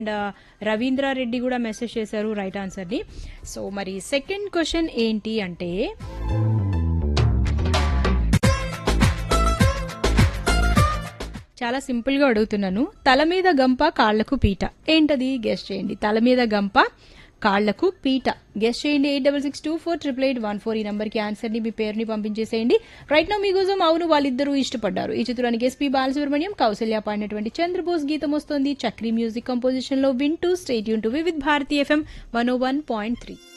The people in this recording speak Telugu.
అండ్ రవీంద్ర రెడ్డి కూడా మెసేజ్ చేశారు రైట్ ఆన్సర్ని సో మరి సెకండ్ క్వశ్చన్ ఏంటి అంటే చాలా సింపుల్ గా అడుగుతున్నాను తల మీద గంప కాళ్లకు పీట ఏంటది గెస్ట్ చేయండి తల మీద గంప కాళ్లకు పీట గెస్ట్ చేయండి eight double six two four triple eight one four ఈ నంబర్కి ఆన్సర్ని మీ పేరుని పంపించేసేయండి రైట్ నో మీకోసం అవును వాళ్ళిద్దరూ ఇష్టపడ్డారు ఈ చిత్రానికి ఎస్పీ బాలసుబ్రహ్మణ్యం కౌసల్య పాడినటువంటి చంద్రబోస్ గీతం వస్తోంది చక్రీ మ్యూజిక్ కంపోజిషన్ లో వింటూ స్టేట్ యూన్ to with Bharati FM one o one point three